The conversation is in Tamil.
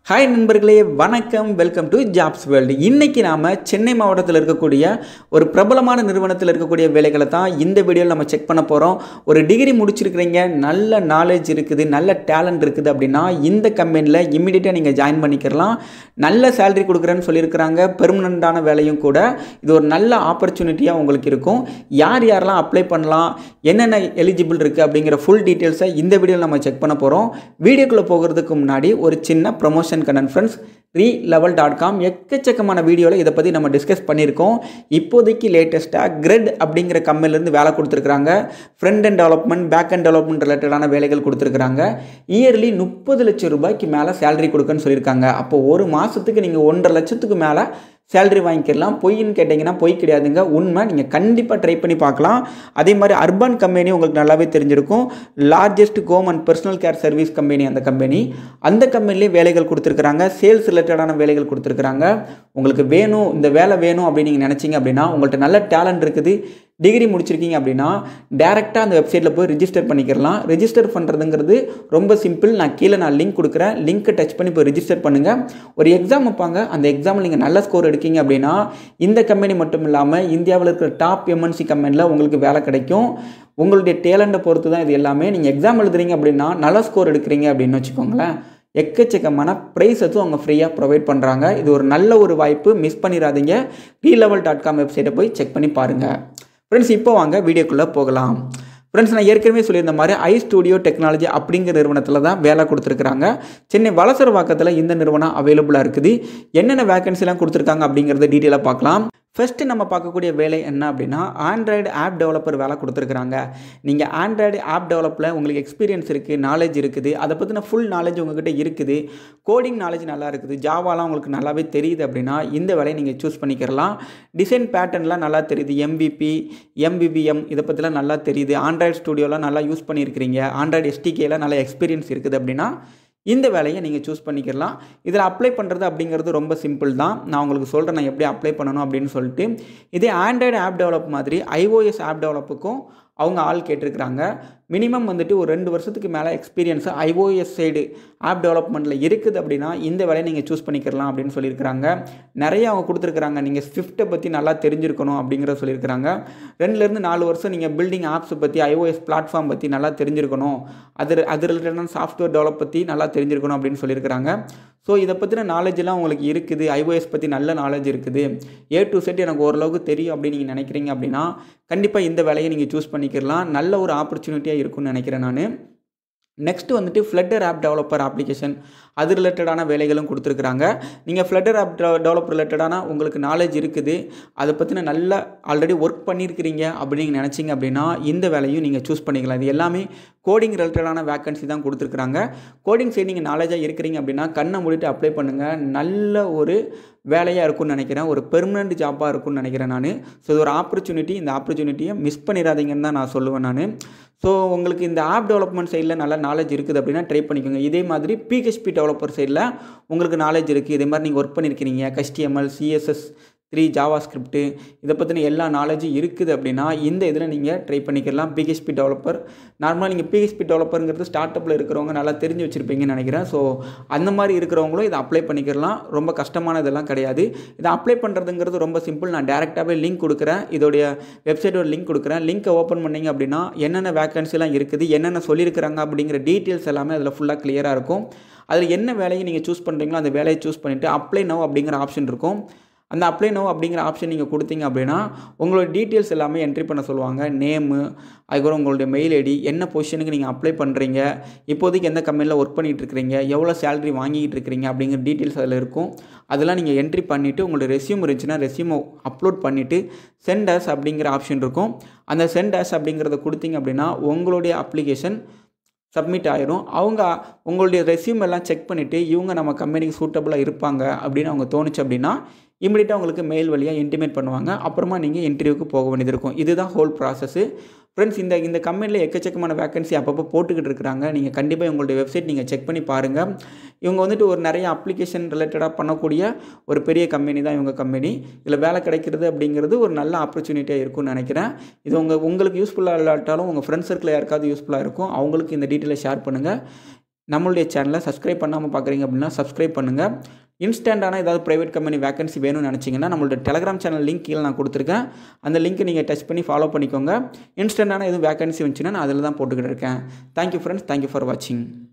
ஹாய் நண்பர்களே வணக்கம் வெல்கம் டு ஜாப்ஸ் வேர்ல்டு இன்னைக்கு நாம சென்னை மாவட்டத்தில் இருக்கக்கூடிய ஒரு பிரபலமான நிறுவனத்தில் இருக்கக்கூடிய வேலைகளை தான் இந்த வீடியோவில் நம்ம செக் பண்ண போகிறோம் ஒரு டிகிரி முடிச்சிருக்கிறீங்க நல்ல நாலேஜ் இருக்குது நல்ல டேலண்ட் இருக்குது அப்படின்னா இந்த கம்பெனியில் இம்மிடியட்டாக நீங்கள் ஜாயின் பண்ணிக்கிறலாம் நல்ல சேலரி கொடுக்குறேன்னு சொல்லியிருக்கிறாங்க பெர்மனண்ட்டான வேலையும் கூட இது ஒரு நல்ல ஆப்பர்ச்சுனிட்டியாக உங்களுக்கு இருக்கும் யார் யாரெல்லாம் அப்ளை பண்ணலாம் என்னென்ன எலிஜிபிள் இருக்குது அப்படிங்கிற ஃபுல் டீட்டெயில்ஸை இந்த வீடியோவில் நம்ம செக் பண்ண போகிறோம் வீடியோக்குள்ளே போகிறதுக்கு முன்னாடி ஒரு சின்ன promotion Kannan friends relevel dot com எக்கச்சக்கமான வீடியோவில் இதை பற்றி நம்ம டிஸ்கஸ் பண்ணியிருக்கோம் இப்போதைக்கு லேட்டஸ்ட்டாக கிரெட் அப்படிங்கிற கம்பெனிலேருந்து வேலை கொடுத்துருக்குறாங்க front and development back and development ரிலேட்டடான வேலைகள் கொடுத்துருக்குறாங்க இயர்லி முப்பது லட்சம் ரூபாய்க்கு மேலே சேலரி கொடுக்குன்னு சொல்லியிருக்காங்க அப்போ ஒரு மாதத்துக்கு நீங்கள் ஒன்றரை லட்சத்துக்கு மேலே சேலரி வாங்கிக்கலாம் பொய்ன்னு கேட்டிங்கன்னா பொய் கிடையாதுங்க உண்மை நீங்கள் கண்டிப்பாக ட்ரை பண்ணி பார்க்கலாம் அதே மாதிரி அர்பன் கம்பெனி உங்களுக்கு நல்லாவே தெரிஞ்சிருக்கும் largest home and personal care service company அந்த கம்பெனி அந்த கம்பெனிலே வேலைகள் கொடுத்துருக்குறாங்க சேல்ஸ் ரிலேட்டடான வேலைகள் கொடுத்துருக்குறாங்க உங்களுக்கு வேணும் இந்த வேலை வேணும் அப்படின்னு நீங்கள் நினச்சிங்க அப்படின்னா உங்கள்கிட்ட நல்ல டேலண்ட் இருக்குது டிகிரி முடிச்சிருக்கீங்க அப்படின்னா டேரெக்டாக அந்த வெப்சைட்டில் போய் ரிஜிஸ்டர் பண்ணிக்கிறலாம் ரிஜிஸ்டர் பண்ணுறதுங்கிறது ரொம்ப சிம்பிள் நான் கீழே நான் லிங்க் கொடுக்குறேன் லிங்க்கை டச் பண்ணி போய் ரிஜிஸ்டர் பண்ணுங்கள் ஒரு எக்ஸாம் வைப்பாங்க அந்த எக்ஸாமில் நீங்கள் நல்ல ஸ்கோர் எடுக்கீங்க அப்படின்னா இந்த கம்பெனி மட்டும் இல்லாமல் இந்தியாவில் இருக்கிற டாப் எம்என்சி கம்பெனியில் உங்களுக்கு வேலை கிடைக்கும் உங்களுடைய டேலண்ட்டை பொறுத்து தான் இது எல்லாமே நீங்கள் எக்ஸாம் எழுதுறீங்க அப்படின்னா நல்ல ஸ்கோர் எடுக்கிறீங்க அப்படின்னு வச்சுக்கோங்களேன் எக்கச்சக்கமான ப்ரைஸஸும் அவங்க ஃப்ரீயாக ப்ரொவைட் பண்ணுறாங்க இது ஒரு நல்ல ஒரு வாய்ப்பு மிஸ் பண்ணிடாதீங்க ரீ லெவல் டாட் காம் வெப்சைட்டை போய் செக் பண்ணி பாருங்கள் ஃப்ரெண்ட்ஸ் இப்போ வாங்க வீடியோக்குள்ளே போகலாம் ஃப்ரெண்ட்ஸ் நான் ஏற்கனவே சொல்லியிருந்த மாதிரி ஐ ஸ்டூடியோ டெக்னாலஜி அப்படிங்கிற நிறுவனத்தில் தான் வேலை கொடுத்துருக்குறாங்க சென்னை வலசர வாக்கத்தில் இந்த நிறுவனம் அவைலபிளாக இருக்குது என்னென்ன வேகன்சிலாம் கொடுத்துருக்காங்க அப்படிங்கிறத டீட்டெயிலாக பார்க்கலாம் ஃபஸ்ட்டு நம்ம பார்க்கக்கூடிய வேலை என்ன அப்படின்னா ஆண்ட்ராய்டு ஆப் டெவலப்பர் வேலை கொடுத்துருக்குறாங்க நீங்கள் ஆண்ட்ராய்டு ஆப் டெவலப்பில் உங்களுக்கு எக்ஸ்பீரியன்ஸ் இருக்குது நாலேஜ் இருக்குது அதை பற்றின ஃபுல் நாலேஜ் உங்ககிட்ட இருக்குது கோடிங் நாலேஜ் நல்லா இருக்குது ஜாவாலாம் உங்களுக்கு நல்லாவே தெரியுது அப்படின்னா இந்த வேலையை நீங்கள் சூஸ் பண்ணிக்கிறலாம் டிசைன் பேட்டர்ன்லாம் நல்லா தெரியுது எம்பிபி எம்பிபிஎம் இதை பற்றிலாம் நல்லா தெரியுது ஆண்ட்ராய்டு ஸ்டூடியோலாம் நல்லா யூஸ் பண்ணியிருக்கிறீங்க ஆண்ட்ராய்டு எஸ்டிகேலாம் நல்லா எக்ஸ்பீரியன்ஸ் இருக்குது அப்படின்னா இந்த வேலையை நீங்கள் சூஸ் பண்ணிக்கலாம் இதில் அப்ளை பண்ணுறது அப்படிங்கிறது ரொம்ப சிம்பிள் தான் நான் உங்களுக்கு சொல்கிறேன் நான் எப்படி அப்ளை பண்ணணும் அப்படின்னு சொல்லிட்டு இதே ஆண்ட்ராய்டு ஆப் டெவலப் மாதிரி ஐஓஎஸ் ஆப் டெவலப்புக்கும் அவங்க ஆள் கேட்டிருக்கிறாங்க மினிமம் வந்துட்டு ஒரு ரெண்டு வருஷத்துக்கு மேலே எக்ஸ்பீரியன்ஸு ஐஓஎஸ் சைடு ஆப் டெவலப்மெண்ட்டில் இருக்குது அப்படின்னா இந்த வேலையை நீங்கள் சூஸ் பண்ணிக்கலாம் அப்படின்னு சொல்லியிருக்கிறாங்க நிறைய அவங்க கொடுத்துருக்குறாங்க நீங்கள் ஸ்விஃப்ட்டை பற்றி நல்லா தெரிஞ்சிருக்கணும் அப்படிங்கிறத சொல்லியிருக்கிறாங்க ரெண்டுலேருந்து நாலு வருஷம் நீங்கள் பில்டிங் ஆப்ஸை பற்றி ஐஓஎஸ் பிளாட்ஃபார்ம் பற்றி நல்லா தெரிஞ்சிருக்கணும் அது அது ரிலேட்டடான சாஃப்ட்வேர் டெவலப் பற்றி நல்லா தெரிஞ்சிருக்கணும் அப்படின்னு சொல்லியிருக்கிறாங்க ஸோ இதை பற்றின நாலேஜெலாம் உங்களுக்கு இருக்குது ஐஓஎஸ் பற்றி நல்ல நாலேஜ் இருக்குது ஏ டு செட் எனக்கு ஓரளவுக்கு தெரியும் அப்படின்னு நீங்கள் நினைக்கிறீங்க அப்படின்னா கண்டிப்பாக இந்த வேலையை நீங்கள் சூஸ் பண்ணிக்கிறலாம் நல்ல ஒரு ஆப்பர்ச்சுனிட்டியாக இருக்கும்னு நினைக்கிறேன் நான் நெக்ஸ்ட்டு வந்துட்டு ஃப்ளட்டர் ஆப் டெவலப்பர் அப்ளிகேஷன் அது ரிலேட்டடான வேலைகளும் கொடுத்துருக்குறாங்க நீங்கள் ஃப்ளட்டர் ஆப் டெவலப் ரிலேட்டடான உங்களுக்கு நாலேஜ் இருக்குது அதை பற்றின நல்ல ஆல்ரெடி ஒர்க் பண்ணியிருக்கிறீங்க அப்படின்னு நினச்சிங்க அப்படின்னா இந்த வேலையும் நீங்கள் சூஸ் பண்ணிக்கலாம் இது எல்லாமே கோடிங் ரிலேட்டடான வேக்கன்சி தான் கொடுத்துருக்குறாங்க கோடிங் சைடு நீங்கள் நாலேஜாக இருக்கிறீங்க அப்படின்னா கண்ணை மூடிட்டு அப்ளை பண்ணுங்கள் நல்ல ஒரு வேலையாக இருக்கும்னு நினைக்கிறேன் ஒரு பெர்மனண்ட் ஜாப்பாக இருக்கும்னு நினைக்கிறேன் நான் ஸோ இது ஒரு ஆப்பர்ச்சுனிட்டி இந்த ஆப்பர்ச்சுனிட்டியை மிஸ் பண்ணிடாதீங்கன்னு தான் நான் சொல்லுவேன் நான் ஸோ உங்களுக்கு இந்த ஆப் டெவலப்மெண்ட் சைடில் நல்ல நாலேஜ் இருக்குது அப்படின்னா ட்ரை பண்ணிக்கோங்க இதே மாதிரி பிஹெச்பி டெவலப்பர் சைடில் உங்களுக்கு நாலேஜ் இருக்குது இதே மாதிரி நீங்கள் ஒர்க் பண்ணியிருக்கிறீங்க HTML CSS three JavaScript இதை பற்றின எல்லா நாலேஜும் இருக்குது அப்படின்னா இந்த இதில் நீங்கள் ட்ரை பண்ணிக்கலாம் பிஹெச்பி டெவலப்பர் நார்மலாக நீங்கள் பிஹெச்பி டெவலப்பருங்கிறது ஸ்டார்ட் அப்பில் இருக்கிறவங்க நல்லா தெரிஞ்சு வச்சுருப்பீங்கன்னு நினைக்கிறேன் ஸோ அந்த மாதிரி இருக்கிறவங்களும் இதை அப்ளை பண்ணிக்கலாம் ரொம்ப கஷ்டமான இதெல்லாம் கிடையாது இதை அப்ளை பண்ணுறதுங்கிறது ரொம்ப சிம்பிள் நான் டேரெக்டாகவே லிங்க் கொடுக்குறேன் இதோடைய வெப்சைட்டோட லிங்க் கொடுக்குறேன் லிங்க்கை ஓப்பன் பண்ணிங்க அப்படின்னா என்னென்ன வேக்கன்சிலாம் இருக்குது என்னென்ன சொல்லியிருக்கிறாங்க அப்படிங்கிற டீட்டெயில்ஸ் எல்லாமே அதில் ஃபுல்லாக கிளியராக இருக்கும் அதில் என்ன வேலையை நீங்கள் சூஸ் பண்ணுறீங்களோ அந்த வேலையை சூஸ் பண்ணிவிட்டு அப்ளை நவ் அப்படிங்கிற ஆப்ஷன் இருக்கும் அந்த அப்ளை நோ அப்படிங்கிற ஆப்ஷன் நீங்கள் கொடுத்தீங்க அப்படின்னா உங்களோட டீட்டெயில்ஸ் எல்லாமே என்ட்ரி பண்ண சொல்லுவாங்க நேமு அதுக்கப்புறம் உங்களுடைய மெயில் ஐடி என்ன பொசிஷனுக்கு நீங்கள் அப்ளை பண்ணுறீங்க இப்போதைக்கு எந்த கம்பெனியில் ஒர்க் பண்ணிகிட்டு இருக்கிறீங்க எவ்வளோ சேலரி வாங்கிட்டு இருக்கிறீங்க அப்படிங்கிற டீட்டெயில்ஸ் அதில் இருக்கும் அதெல்லாம் நீங்கள் என்ட்ரி பண்ணிவிட்டு உங்களோட ரெஸ்யூம் இருந்துச்சுன்னா ரெஸ்யூமை அப்லோட் பண்ணிவிட்டு சென்ட் அஸ் அப்படிங்கிற ஆப்ஷன் இருக்கும் அந்த சென்ட் அஸ் அப்படிங்கிறத கொடுத்தீங்க அப்படின்னா உங்களுடைய அப்ளிகேஷன் சப்மிட் ஆயிரும் அவங்க உங்களுடைய ரெஸ்யூம் எல்லாம் செக் பண்ணிவிட்டு இவங்க நம்ம கம்பெனிக்கு சூட்டபுளாக இருப்பாங்க அப்படின்னு அவங்க தோணுச்சு அப்படின்னா இமீடியட்டாக உங்களுக்கு மெயில் வழியாக இன்டிமேட் பண்ணுவாங்க அப்புறமா நீங்கள் இன்டர்வியூக்கு போக வேண்டியது இருக்கும் இதுதான் ஹோல் ப்ராசஸ்ஸு ஃப்ரெண்ட்ஸ் இந்த இந்த கம்பெனியில் எக்கச்சக்கமான வேகன்சி அப்பப்போ போட்டுக்கிட்டு இருக்கிறாங்க நீங்கள் கண்டிப்பாக உங்களுடைய வெப்சைட் நீங்கள் செக் பண்ணி பாருங்கள் இவங்க வந்துட்டு ஒரு நிறைய அப்ளிகேஷன் ரிலேட்டடாக பண்ணக்கூடிய ஒரு பெரிய கம்பெனி தான் இவங்க கம்பெனி இதில் வேலை கிடைக்கிறது அப்படிங்கிறது ஒரு நல்ல ஆப்பர்ச்சுனிட்டியாக இருக்கும்னு நினைக்கிறேன் இது உங்கள் உங்களுக்கு யூஸ்ஃபுல்லாக இல்லாட்டாலும் உங்கள் ஃப்ரெண்ட்ஸ் சர்க்கிள் யாருக்காவது யூஸ்ஃபுல்லாக இருக்கும் அவங்களுக்கு இந்த டீட்டெயிலை ஷேர் பண்ணுங்கள் நம்மளுடைய சேனலை சப்ஸ்கிரைப் பண்ணாமல் பார்க்குறீங்க அப்படின்னா சப்ஸ்கிரைப் பண்ணுங்கள் இன்ஸ்டண்ட்டான ஏதாவது ப்ரைவேட் கம்பெனி வேகன்சி வேணும்னு நினச்சிங்கன்னா நம்மளோட டெலகிராம் சேனல் லிங்க் கீழே நான் கொடுத்துருக்கேன் அந்த லிங்க்கை நீங்கள் டச் பண்ணி ஃபாலோ பண்ணிக்கோங்க இன்ஸ்டண்ட்டான எதுவும் வேகன்சி வந்துச்சுன்னா நான் அதில் தான் போட்டுக்கிட்டு இருக்கேன் தேங்க்யூ ஃப்ரெண்ட்ஸ் தேங்க்யூ ஃபார் வாட்சிங்